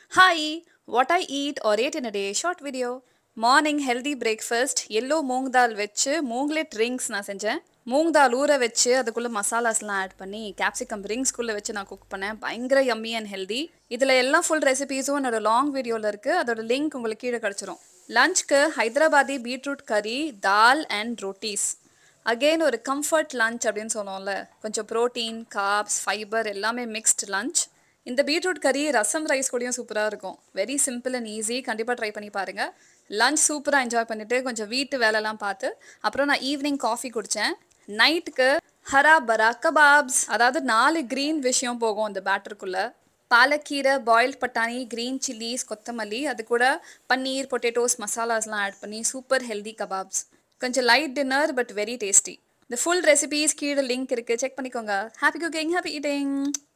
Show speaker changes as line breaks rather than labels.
Hi, what I eat or ate in a day short video. Morning healthy breakfast yellow moong dal வச்சு moonglet rings நான் செஞ்சேன் மூங் தால் ஊற வச்சு அதுக்குள்ளே மசாலாஸ்லாம் ஆட் பண்ணி கேப்சிகம் ரிங்ஸ்குள்ளே வச்சு நான் குக் பண்ணேன் பயங்கர யம்மி அண்ட் ஹெல்தி இதில் எல்லா ஃபுல் ரெசிபீஸும் என்னோட லாங் வீடியோவில் இருக்குது அதோட லிங்க் உங்களுக்கு கீழே கிடச்சிரும் லஞ்ச்க்கு Hyderabadi beetroot curry dal and rotis again ஒரு கம்ஃபர்ட் லஞ்ச் அப்படின்னு சொல்லுவோம்ல கொஞ்சம் ப்ரோட்டீன் கார்ப்ஸ் ஃபைபர் எல்லாமே மிக்ஸ்ட் லஞ்ச் இந்த பீட்ரூட் கறி ரசம் ரைஸ் கூடயும் சூப்பராக இருக்கும் வெரி சிம்பிள் அண்ட் ஈஸி கண்டிப்பாக ட்ரை பண்ணி பாருங்கள் லஞ்ச் சூப்பராக என்ஜாய் பண்ணிவிட்டு கொஞ்சம் வீட்டு வேலைலாம் பார்த்து அப்புறம் நான் ஈவினிங் காஃபி குடித்தேன் நைட்டுக்கு ஹரா பரா கபாப்ஸ் அதாவது நாலு க்ரீன் விஷயம் போகும் அந்த பேட்டருக்குள்ளே பாலக்கீரை பாயில்ட் பட்டாணி க்ரீன் சில்லிஸ் கொத்தமல்லி அது கூட பன்னீர் பொட்டேட்டோஸ் மசாலாஸ்லாம் ஆட் பண்ணி சூப்பர் ஹெல்தி கபாப்ஸ் கொஞ்சம் light dinner but very tasty இந்த ஃபுல் ரெசிபீஸ் கீழே லிங்க் இருக்குது செக் பண்ணிக்கோங்க ஹாப்பி குக்கிங் ஹாப்பி ஈட்டிங்